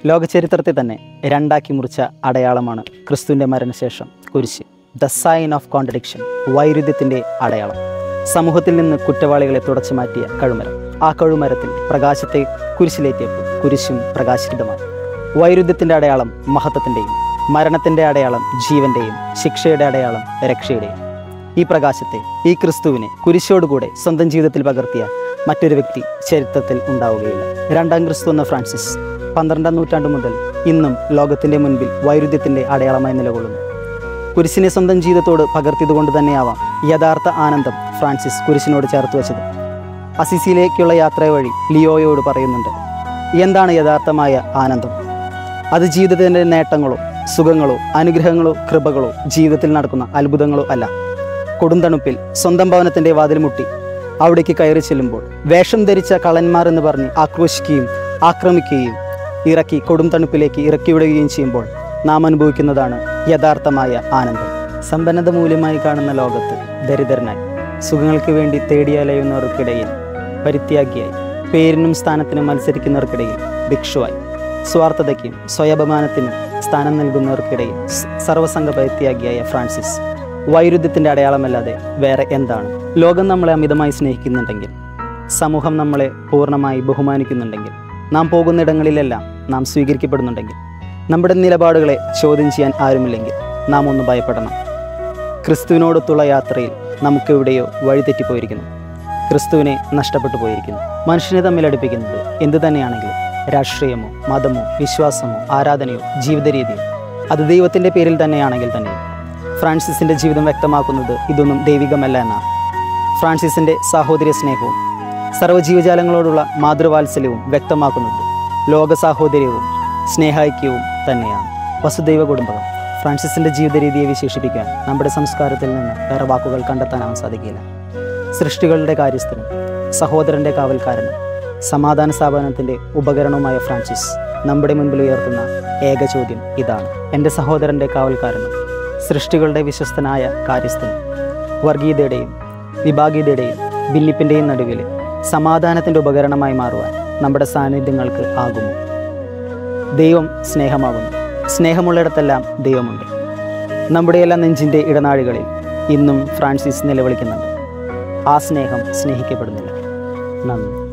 ലോക ചരിത്രത്തെ തന്നെ രണ്ടാക്കി മുറിച്ച അടയാളമാണ് ക്രിസ്തുവിൻ്റെ മരണശേഷം കുരിശ് ദ സൈൻ ഓഫ് കോൺട്രഡിക്ഷൻ വൈരുദ്ധ്യത്തിൻ്റെ അടയാളം സമൂഹത്തിൽ നിന്ന് കുറ്റവാളികളെ തുടച്ചു മാറ്റിയ കഴുമരം ആ കഴുമരത്തിൽ പ്രകാശത്തെ കുരിശിലേറ്റിയപ്പോൾ കുരിശും പ്രകാശിതമായി വൈരുദ്ധ്യത്തിൻ്റെ അടയാളം മഹത്വത്തിൻ്റെയും മരണത്തിൻ്റെ അടയാളം ജീവൻ്റെയും ശിക്ഷയുടെ അടയാളം രക്ഷയുടെയും ഈ പ്രകാശത്തെ ഈ ക്രിസ്തുവിനെ കുരിശോടുകൂടെ സ്വന്തം ജീവിതത്തിൽ പകർത്തിയ മറ്റൊരു വ്യക്തി ചരിത്രത്തിൽ ഉണ്ടാവുകയില്ല രണ്ടാം ക്രിസ്തു എന്ന ഫ്രാൻസിസ് പന്ത്രണ്ടാം നൂറ്റാണ്ട് മുതൽ ഇന്നും ലോകത്തിൻ്റെ മുൻപിൽ വൈരുദ്ധ്യത്തിൻ്റെ അടയാളമായി നിലകൊള്ളുന്നു കുരിശിനെ സ്വന്തം ജീവിതത്തോട് പകർത്തിയതുകൊണ്ട് തന്നെയാവാം യഥാർത്ഥ ആനന്ദം ഫ്രാൻസിസ് കുരിശിനോട് ചേർത്ത് വെച്ചത് അസിസിയിലേക്കുള്ള യാത്ര വഴി ലിയോയോട് പറയുന്നുണ്ട് എന്താണ് യഥാർത്ഥമായ ആനന്ദം അത് ജീവിതത്തിൻ്റെ നേട്ടങ്ങളോ സുഖങ്ങളോ അനുഗ്രഹങ്ങളോ കൃപകളോ ജീവിതത്തിൽ നടക്കുന്ന അത്ഭുതങ്ങളോ അല്ല കൊടുന്തണുപ്പിൽ സ്വന്തം ഭവനത്തിൻ്റെ വാതിൽ മുട്ടി അവിടേക്ക് കയറി ചെല്ലുമ്പോൾ വേഷം ധരിച്ച കള്ളന്മാർ എന്ന് പറഞ്ഞ് ആക്രോശിക്കുകയും ആക്രമിക്കുകയും ഇറക്കി കൊടും തണുപ്പിലേക്ക് ഇറക്കി വിടുകയും ചെയ്യുമ്പോൾ നാം അനുഭവിക്കുന്നതാണ് യഥാർത്ഥമായ ആനന്ദം സമ്പന്നത മൂല്യമായി കാണുന്ന ലോകത്ത് ദരിദ്രനായി സുഖങ്ങൾക്ക് വേണ്ടി തേടിയലയുന്നവർക്കിടയിൽ പരിത്യാഗിയായി പേരിനും സ്ഥാനത്തിനും മത്സരിക്കുന്നവർക്കിടയിൽ ഭിക്ഷുവായി സ്വാർത്ഥതയ്ക്കും സ്വയഭിമാനത്തിനും സ്ഥാനം നൽകുന്നവർക്കിടയിൽ സ് സർവസംഘ പരിത്യാഗിയായ ഫ്രാൻസിസ് വൈരുദ്ധ്യത്തിൻ്റെ അടയാളമല്ലാതെ വേറെ എന്താണ് ലോകം നമ്മളെ അമിതമായി സ്നേഹിക്കുന്നുണ്ടെങ്കിൽ സമൂഹം നമ്മളെ പൂർണ്ണമായി ബഹുമാനിക്കുന്നുണ്ടെങ്കിൽ നാം പോകുന്നിടങ്ങളിലെല്ലാം നാം സ്വീകരിക്കപ്പെടുന്നുണ്ടെങ്കിൽ നമ്മുടെ നിലപാടുകളെ ചോദ്യം ചെയ്യാൻ ആരുമില്ലെങ്കിൽ നാം ഒന്ന് ഭയപ്പെടണം ക്രിസ്തുവിനോടൊത്തുള്ള യാത്രയിൽ നമുക്ക് എവിടെയോ വഴിതെറ്റിപ്പോയിരിക്കുന്നു ക്രിസ്തുവിനെ നഷ്ടപ്പെട്ടു പോയിരിക്കുന്നു മനുഷ്യനെ തമ്മിൽ അടുപ്പിക്കുന്നത് എന്തു തന്നെയാണെങ്കിലും രാഷ്ട്രീയമോ മതമോ വിശ്വാസമോ ആരാധനയോ ജീവിത രീതിയോ അത് ദൈവത്തിൻ്റെ പേരിൽ തന്നെയാണെങ്കിൽ തന്നെ ഫ്രാൻസിസിൻ്റെ ജീവിതം വ്യക്തമാക്കുന്നത് ഇതൊന്നും ദൈവികമല്ല എന്നാണ് ഫ്രാൻസിസിൻ്റെ സാഹോദര്യ സ്നേഹവും സർവ്വജീവജാലങ്ങളോടുള്ള മാതൃവാത്സല്യവും വ്യക്തമാക്കുന്നത് ലോക സാഹോദര്യവും സ്നേഹൈക്യവും തന്നെയാണ് വസുദൈവ കുടുംബം ഫ്രാൻസിസിൻ്റെ ജീവിത രീതിയെ വിശേഷിപ്പിക്കാൻ നമ്മുടെ സംസ്കാരത്തിൽ നിന്ന് വേറെ വാക്കുകൾ കണ്ടെത്താനാവാൻ സാധിക്കില്ല സൃഷ്ടികളുടെ കാര്യസ്ഥനും സഹോദരൻ്റെ കാവൽക്കാരനും സമാധാന സ്ഥാപനത്തിൻ്റെ ഉപകരണവുമായ ഫ്രാൻസിസ് നമ്മുടെ മുൻപിൽ ഉയർത്തുന്ന ഏക ചോദ്യം ഇതാണ് എൻ്റെ സഹോദരൻ്റെ കാവൽക്കാരനും സൃഷ്ടികളുടെ വിശ്വസ്തനായ കാര്യസ്ഥനും വർഗീയതയുടെയും വിഭാഗീയതയുടെയും ഭിന്നിപ്പിൻ്റെയും നടുവിൽ സമാധാനത്തിൻ്റെ ഉപകരണമായി മാറുവാൻ നമ്മുടെ സാന്നിധ്യങ്ങൾക്ക് ആകുമോ ദൈവം സ്നേഹമാകുന്നു സ്നേഹമുള്ളിടത്തെല്ലാം ദൈവമുണ്ട് നമ്മുടെ എല്ലാ നെഞ്ചിൻ്റെ ഇടനാഴികളിൽ ഇന്നും ഫ്രാൻസിസ് നിലവിളിക്കുന്നുണ്ട് ആ സ്നേഹം സ്നേഹിക്കപ്പെടുന്നില്ല നന്ദി